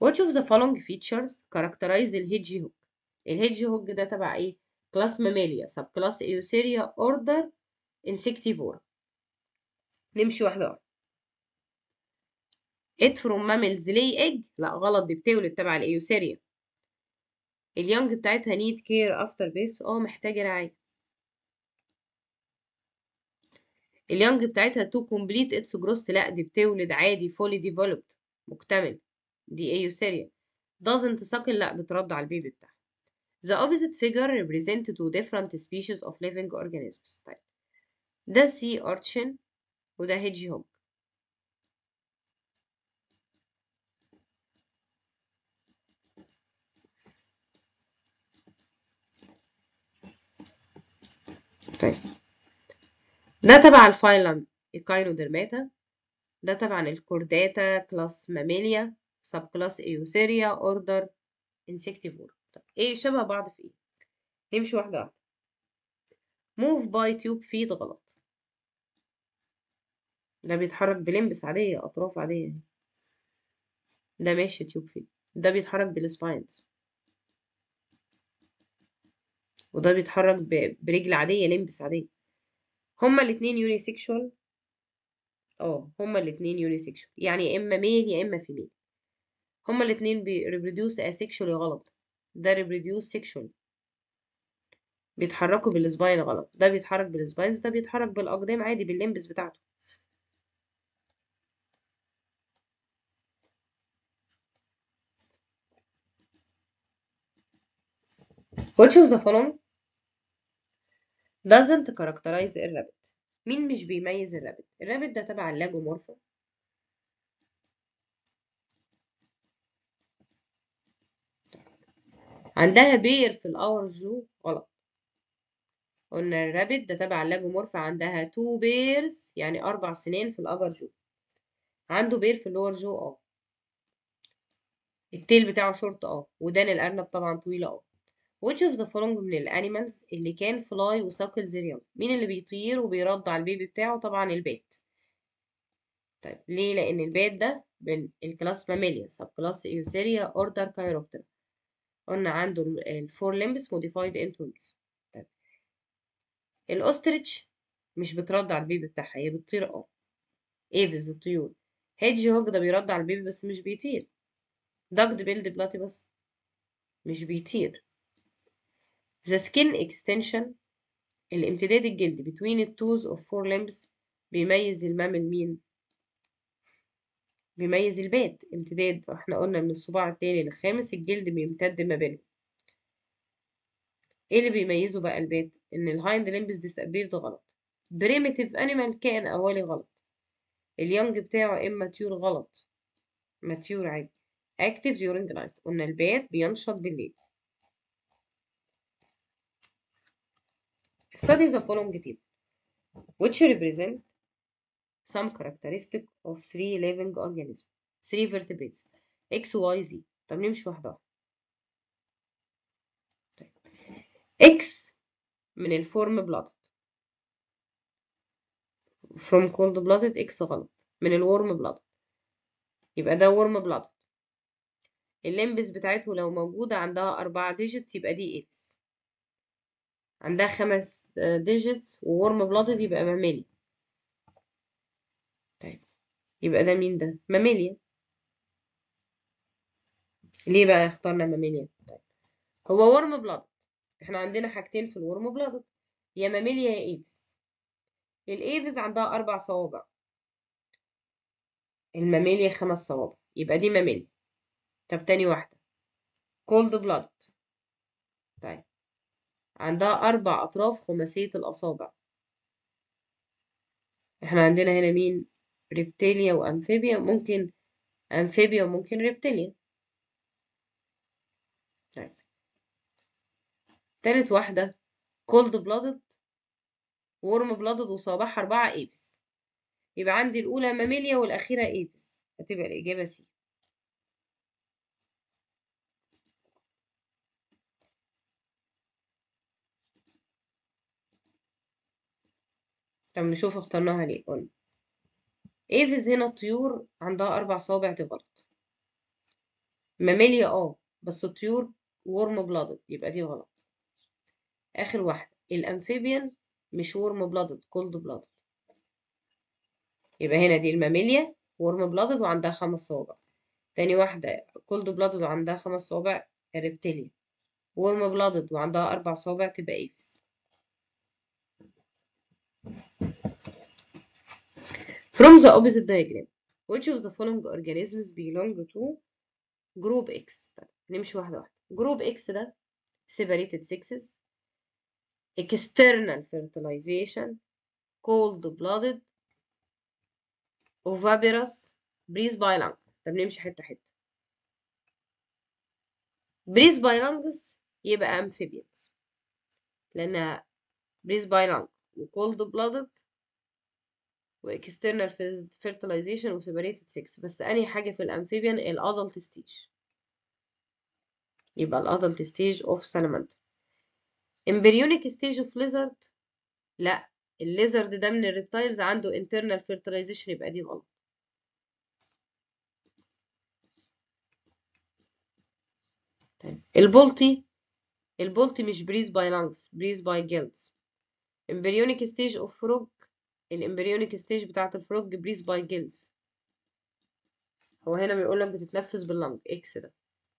Which of the following features characterize الهيدج هوج الهيدج هوج ده تبع ايه كلاس ماماليا سب كلاس ايوسيريا اوردر انسكتيفورا نمشي واحده واحده it from mammals lay egg لا غلط دي بتولد تبع الايوسيريا اليونج بتاعتها need care after birth اه محتاجه رعايه اليونج بتاعتها to complete its growth لا دي بتولد عادي fully developed مكتمل دي ايوسيريا doesn't suckle لا بترد على البيبي بتاعها the opposite figure represent two different species of living organisms طيب ده sea urchin وده hedgehog طيب ده تبع الفايلم ايكاينودرماتا ده تبع الكورداتا كلاس ماميليا سب كلاس ايوسيريا اوردر انسكتيفور طيب ايه شبه بعض في ايه نمشي واحده واحده موف باي تيوب فيت غلط ده بيتحرك بلمبس عاديه اطراف عاديه ده ماشي تيوب فيت ده بيتحرك بالسباينز وده بيتحرك برجل عاديه لمبس عاديه هما الاتنين يونيسيكشوال اه هما الاتنين يونيسيكشوال يعني يا اما ميل يا اما فيميل هما الاتنين بيريبروديوس اسيكشوال غلط ده ريبروديوس سيكشوال بيتحركوا بالسباين غلط ده بيتحرك بالسباينز ده بيتحرك بالاقدام عادي باللمبس بتاعته Which of the following doesn't characterize الرابت مين مش بيميز الرابت الرابت ده تبع اللاجومورفا عندها بير في الاور جو غلط قلنا الرابت ده تبع اللاجومورفا عندها تو بيرز يعني اربع سنين في الابر جو عنده بير في اللور جو اه التيل بتاعه شورت اه ودان الارنب طبعا طويله اه which of the following من الانيمالز اللي كان فلاي وساكل زريان مين اللي بيطير وبيرد على البيبي بتاعه طبعا البات طيب ليه لان البات ده من الكلاس ماميليا سب كلاس ايوسيريا اوردر كايروبتر قلنا عنده الفور لمبس موديفايد انتو وينجز طيب الاوستريتش مش بترد على البيبي بتاعها هي بتطير اه ايفز الطيور هيدج هوج ده بيرد على البيبي بس مش بيطير داجد بيلد بلاتي بس مش بيطير The skin extension الامتداد الجلدي between the toes of four limbs بيميز المامل مين؟ بيميز البات امتداد احنا قلنا من الصباع التاني للخامس الجلد بيمتد ما بينهم ايه اللي بيميزه بقى البات؟ ان الهايند limbs disappeared غلط primitive animal كائن أولي غلط اليونج بتاعه immature غلط mature عادي active during night قلنا البات بينشط بالليل Study the following table, which represent some characteristic of three living organisms, three vertebrates, X, Y, Z. طب نمشي واحدة واحدة. طيب. X من الفورم blooded. From cold blooded X غلط. من الورم blooded. يبقى ده ورم blooded. الليمبس بتاعته لو موجودة عندها أربعة ديجيت يبقى دي إكس. عندها خمس ديجيتس وورم بلادد يبقى ماميليا طيب يبقى ده مين ده ماميليا ليه بقى اخترنا ماميليا طيب هو ورم بلادد احنا عندنا حاجتين في الورم بلادد يا ماميليا يا ايفز الايفز عندها اربع صوابع الماميليا خمس صوابع يبقى دي ماميليا طب تاني واحدة كولد بلاد طيب عندها أربع أطراف خماسية الأصابع احنا عندنا هنا مين ريبتيليا وأمفيبيا ممكن أمفيبيا وممكن ريبتيليا طيب تالت واحدة كولد بلادد ورم بلادد وصوابعها أربعة إيفس يبقى عندي الأولى ماميليا والأخيرة إيفس هتبقى الإجابة سي طب نشوف اخترناها ليه قلنا ايفز هنا الطيور عندها اربع صوابع دي غلط ماميليا اه بس الطيور ورم بلادد يبقى دي غلط آخر واحدة الأمفيبيان مش ورم بلادد كولد بلادد يبقى هنا دي الماميليا ورم بلادد وعندها خمس صوابع تاني واحدة كولد بلادد وعندها خمس صوابع ريبتيليا ورم بلادد وعندها أربع صوابع تبقى إيفس From the opposite diagram which of the following organisms belong to group X طيب نمشي واحدة واحدة group X ده separated sexes external fertilization cold blooded oviparous breeze by lung طب نمشي حتة حتة breeze by lungs يبقى amphibians لأنها breeze by lung و cold blooded و external fertilization و separated sex بس أنهي حاجة في الأمفيبيان الأدلت ستيج يبقى الأدلت ستيج of salamander embryonic stage of lizard لا الليزرد ده من الريبتايلز عنده internal fertilization يبقى دي غلط طيب البولتي البولتي مش بريز باي لانجز بريز باي جيلدز embryonic stage of frog الامبريونيك ستيج بتاعة الفروج بريز باي جيلز هو هنا بيقول لك بتتنفس باللنج اكس ده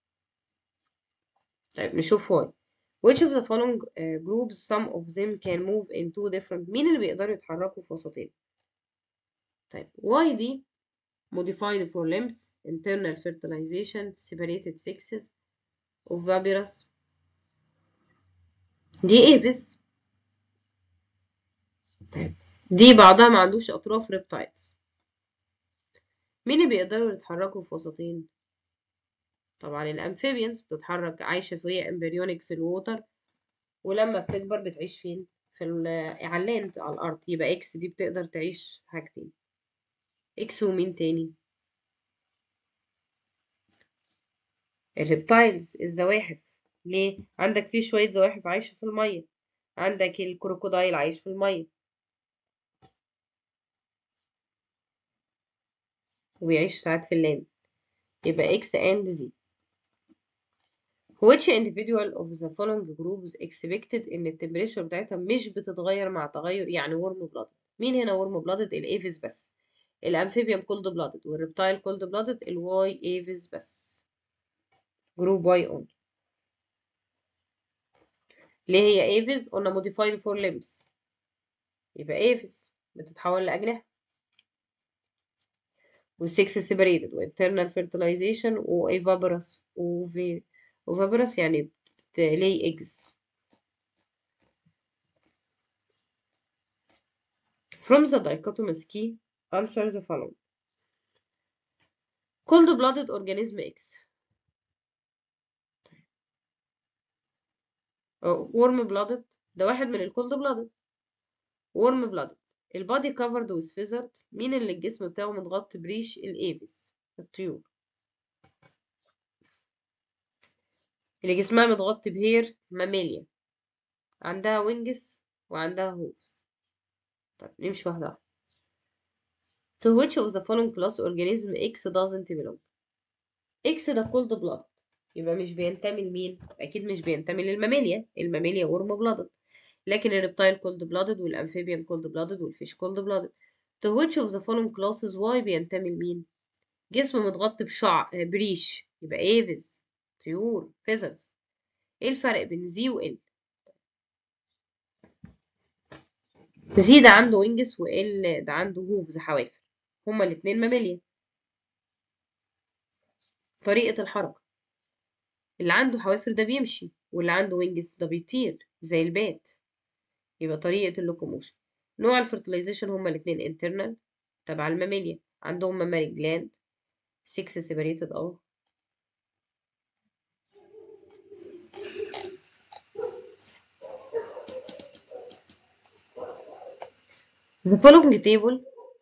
طيب نشوف واي which of the following uh, groups some of them can move in two different مين اللي بيقدروا يتحركوا في وسطين طيب y دي modified for limbs internal fertilization separated sexes oviparous دي ايفس طيب دي بعضها ما عندوش اطراف ريبتايلز مين اللي بيقدروا يتحركوا في وسطين طبعا الامفيبيانز بتتحرك عايشه في امبريونيك في الووتر ولما بتكبر بتعيش فين في على اللاند على الارض يبقى اكس دي بتقدر تعيش حاجتين اكس ومين تاني الريبتايلز الزواحف ليه عندك فيه شويه زواحف عايشه في الميه عندك الكروكودايل عايش في الميه وبيعيش ساعات في اللاند يبقى x and z which individual of the following groups expected ان التمبريتشر بتاعتها مش بتتغير مع تغير يعني ورم بلادد مين هنا ورم بلادد الايفز بس الامفيبيان كولد بلادد والريبتايل كولد بلادد الواي ايفز بس جروب واي اون ليه هي ايفز قلنا modified for limbs يبقى ايفز بتتحول لاجنحه والسكس سيبريتد وانترنال فيرتلايزيشن وايفابرس اوفابرس يعني بتلاي ايجز From the dichotomous key, answer the following. Cold-blooded organism X. warm-blooded ده واحد من الكولد blooded. warm-blooded البادي covered with feathered مين اللي الجسم بتاعه متغطي بريش الايفس الطيور اللي جسمها متغطي بهير ماميليا عندها وينجز وعندها هوفز طيب نمشي واحدة واحدة To which of the following class organism X doesn't belong X ده cold blooded يبقى مش بينتمي لمين أكيد مش بينتمي للماميليا الماميليا ورم blooded لكن الريبتايل كولد بلادد والامفيبيان كولد بلادد والفيش كولد بلادد to which of the following classes Y بينتمي لمين جسم متغطي بشعر بريش يبقى ايفز طيور فيزرز ايه الفرق بين زي وال زي ده عنده وينجس وال ده عنده هوفز حوافر هما الاتنين ماميليا طريقة الحركة اللي عنده حوافر ده بيمشي واللي عنده وينجس ده بيطير زي البات يبقى طريقة اللوكوموشن نوع الفرتلايزيشن هما الاتنين internal تبع الماميليا عندهم ماماري جلاند 6 separated اه The following table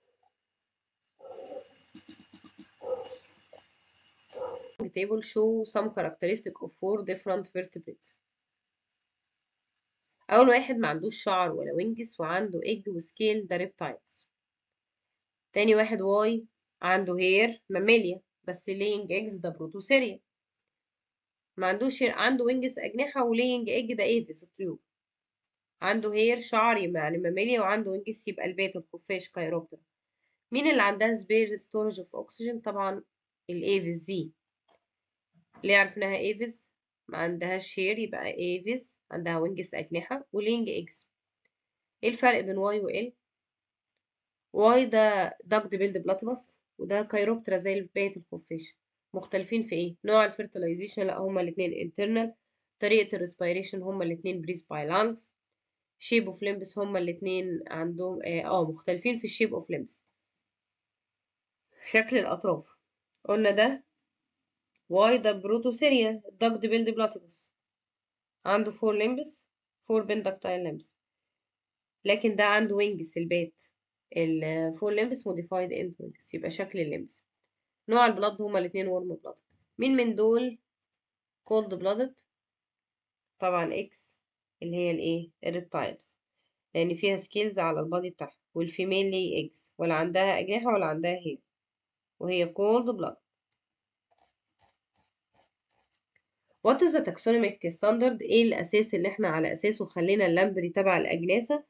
table show some characteristic of four different vertebrates أول واحد ما عندوش شعر ولا وينجز وعنده إيج وسكيل ده ريبتايلز تاني واحد واي عنده هير ماميليا بس لينج إيجز ده بروتوسيريا ما عندوش عنده وينجز أجنحة ولينج إج ده إيفز الطيور عنده هير شعر يعني ماميليا وعنده وينجز يبقى البيت الخفاش كايروبتر مين اللي عندها سبير ستورج اوف اكسجين طبعا الايفز دي ليه عرفناها ايفز ما عندهاش هير يبقى ايفز عندها وينجز أجنحة ولينج إجز ايه الفرق بين واي وال واي ده داكد بيلد بلاتيبس وده كايروبترا زي بقية الخفاش مختلفين في ايه نوع الفيرتلايزيشن لا هما الاتنين internal طريقة الريسبيريشن هما الاتنين بريز باي لانجز شيب اوف ليمبس هما الاتنين عندهم اه, آه مختلفين في الشيب اوف ليمبس شكل الأطراف قلنا ده واي ده بروتوسيريا داكد بيلد بلاتيبس عنده فور ليمبس فور بندكتايل ليمبس لكن ده عنده وينجز البات الفور ليمبس موديفايد انت وينجز يبقى شكل الليمبس نوع البلاد هما الاتنين ورم بلاد مين من دول كولد بلادد طبعا اكس اللي هي الايه الريبتايلز لان فيها سكيلز على البادي بتاعها والفيميل ليه ايجز ولا عندها اجنحه ولا عندها هير وهي كولد بلاد What is the taxonomic standard ايه الاساس اللي احنا على اساسه خلينا اللامبري تبع الاجناسه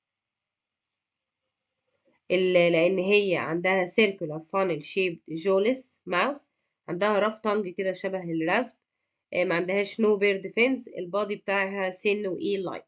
لان هي عندها circular funnel shaped jawless mouse عندها rough tongue كده شبه الرسم ما عندهاش no bear defense البادي بتاعها سن وإيل لايك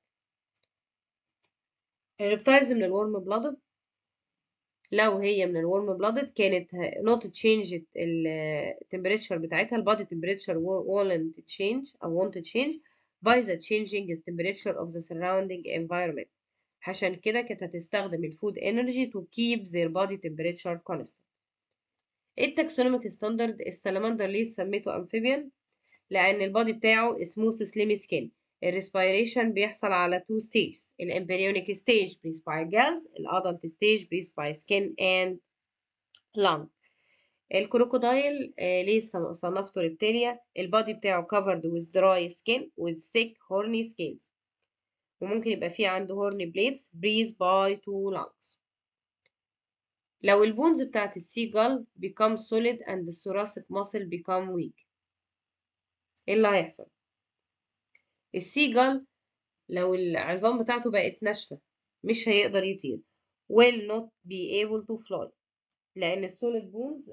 الريبتايلز من الورم بلادد لو هي من الورم بلادد كانت not change التمبريتشر بتاعتها البادي temperature won't change أو won't change by the changing the temperature of the surrounding environment عشان كده كانت هتستخدم الفود انرجي to keep their body temperature constant التاكسونوميك ستاندرد السلمندر ليه سميته امفيبيان لان البادي بتاعه سموث سليم سكين الريسبيريشن بيحصل على تو ستيجز الامبريونيك ستيج بريس باي جالز الادلت ستيج بريس باي سكين اند لانج الكروكودايل آه ليه صنفته ريبتيليا البادي بتاعه covered with dry skin with thick horny scales وممكن يبقى فيه عنده horny blades breathe by two lungs لو البونز بتاعت السي جال become solid and the thoracic muscle become weak ايه اللي هيحصل السي جال لو العظام بتاعته بقت ناشفة مش هيقدر يطير will not be able to fly لأن السوليد بونز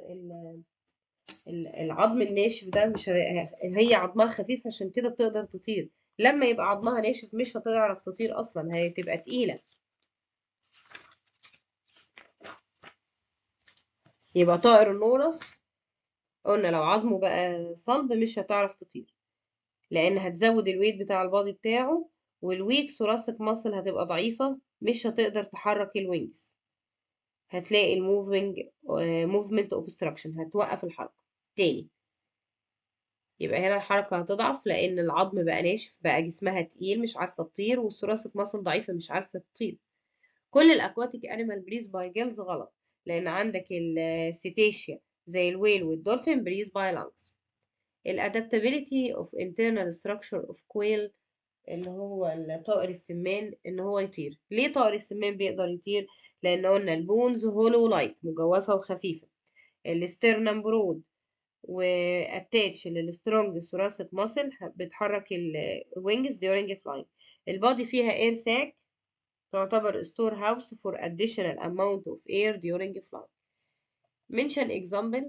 العظم الناشف ده مش هي عظمها خفيف عشان كده بتقدر تطير لما يبقى عظمها ناشف مش هتعرف تطير أصلا هتبقى تقيلة يبقى طائر النورس قلنا لو عظمه بقى صلب مش هتعرف تطير لان هتزود الويت بتاع البادي بتاعه والويك ثوراسيك ماسل هتبقى ضعيفة مش هتقدر تحرك الوينجز هتلاقي الموفينج موفمنت اوبستراكشن هتوقف الحركة تاني يبقى هنا الحركة هتضعف لأن العظم بقى ناشف بقى جسمها تقيل مش عارفة تطير والثوراسيك ماسل ضعيفة مش عارفة تطير كل الأكواتيك أنيمال بريز باي جيلز غلط لأن عندك السيتيشيا زي الويل والدولفين بريز باي لانجز الادابتابيليتي اوف internal structure of quail اللي هو الطائر السمان ان هو يطير ليه طائر السمان بيقدر يطير لان قلنا البونز هولو لايت مجوفة وخفيفة الاسترنم برود واتاتش للسترونج ثوراسيك ماسل بتحرك الوينجز during flying البادي فيها اير ساك تعتبر ستور هاوس for additional amount of air during flight mention example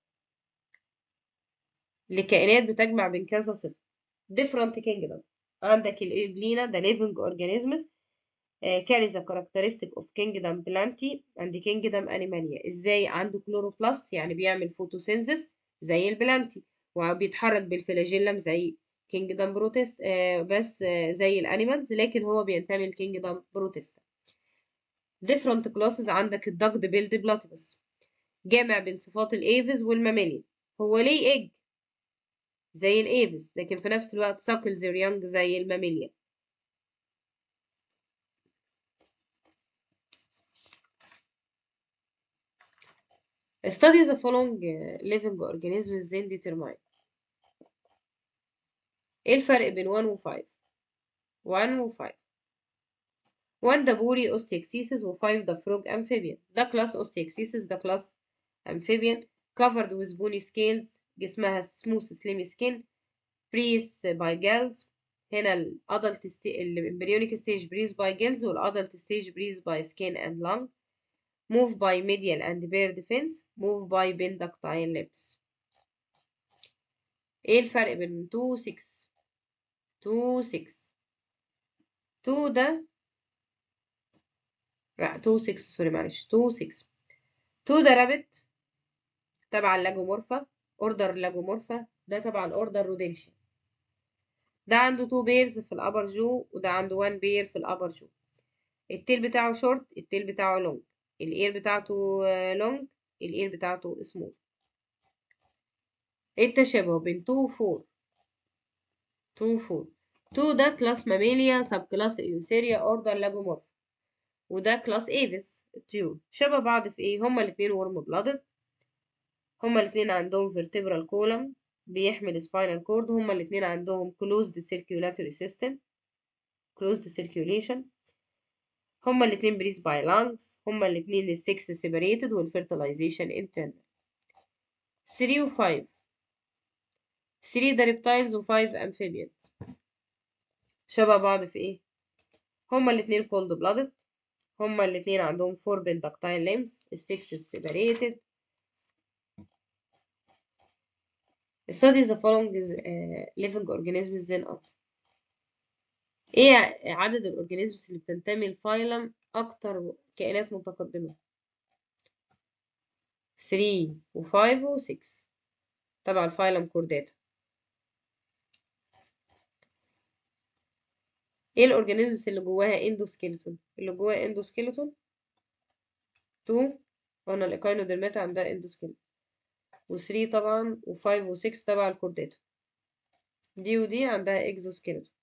لكائنات بتجمع بين كذا صفة different kingdom عندك الإيجلينا ده living organisms uh, carries a characteristic of kingdom plantae and kingdom animalia ازاي عنده كلوروبلاست يعني بيعمل فوتوسينثيس زي البلانتي وبيتحرك بالفلاجيلم زي كينجدم بروتست uh, بس uh, زي الانيمالز لكن هو بينتمي لكينجدم بروتستا different classes عندك الدكد بيلد بلاتيبس جامع بين صفات الايفز والماميليا هو ليه ايج زي الايفز لكن في نفس الوقت ساكلز يونج زي الماميليا Study the following living organisms then determine ايه الفرق بين 1 و 5 1 و 5 1 ده بوري اوستيكسيسس و 5 ده فروج امفيبيان ده كلاس اوستيكسيسس ده كلاس امفيبيان covered with bony scales جسمها smooth slim skin breathe by gills هنا ال adult sta- ال embryonic stage breathe by gills وال adult stage breathe by skin and lung move by medial and bare defense move by penductile lips ايه الفرق بين 2 و 6 2 و 6 2 ده لا 2 و 6 سوري معلش 2 و 6 2 ده رابت تبع اللاجومورفا اوردر اللاجومورفا ده تبع الاوردر رودنشيا ده عنده 2 بيرز في الابر جو وده عنده 1 بير في الابر جو التيل بتاعه شورت التيل بتاعه لونج الاير بتاعته لونج الاير بتاعته سمول ايه التشابه بين 2 و 4 2 و 4 2 ده كلاس ماميليا سب كلاس ايوسيريا اوردر لاجومورفا وده كلاس ايفيس الطيور شبه بعض في ايه هما الاتنين ورم بلادد هما الاتنين عندهم vertebral column بيحمل spinal cord هما الاتنين عندهم closed circulatory system closed circulation هما الاتنين breathe by lungs هما الاتنين السكس separated والfertilization internal 3 و 5 3 ده reptiles و 5 amphibians شبه بعض في ايه هما الاتنين cold blooded هما الاتنين عندهم 4 penductile limbs السكس separated study the following uh, living organisms then answer ايه عدد الاورجانيزمز اللي بتنتمي لفايلم اكتر كائنات متقدمة 3 و 5 و 6 تبع الفايلم كورداتا ايه الاورجانيزمز اللي جواها اندوسكيلتون اللي جواها اندوسكيلتون 2 قلنا الايكاينوديرماتا عندها اندوسكيلتون و3 طبعا و5 و6 تبع الكورداتا دي ودي عندها اكزوسكيلتون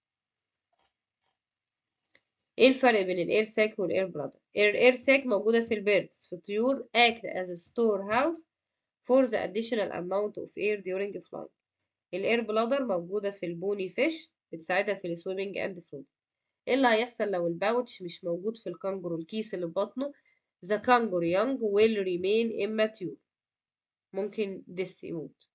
ايه الفرق بين الاير ساك والاير بلادر الاير ساك موجودة في البيردز في الطيور act as a storehouse for the additional amount of air during flight الاير بلادر موجودة في البوني فيش بتساعدها في السويمنج اند فلوت ايه اللي هيحصل لو الباوتش مش موجود في الكانجرو الكيس اللي في بطنه the kangaroo young will remain immature ممكن ديس يموت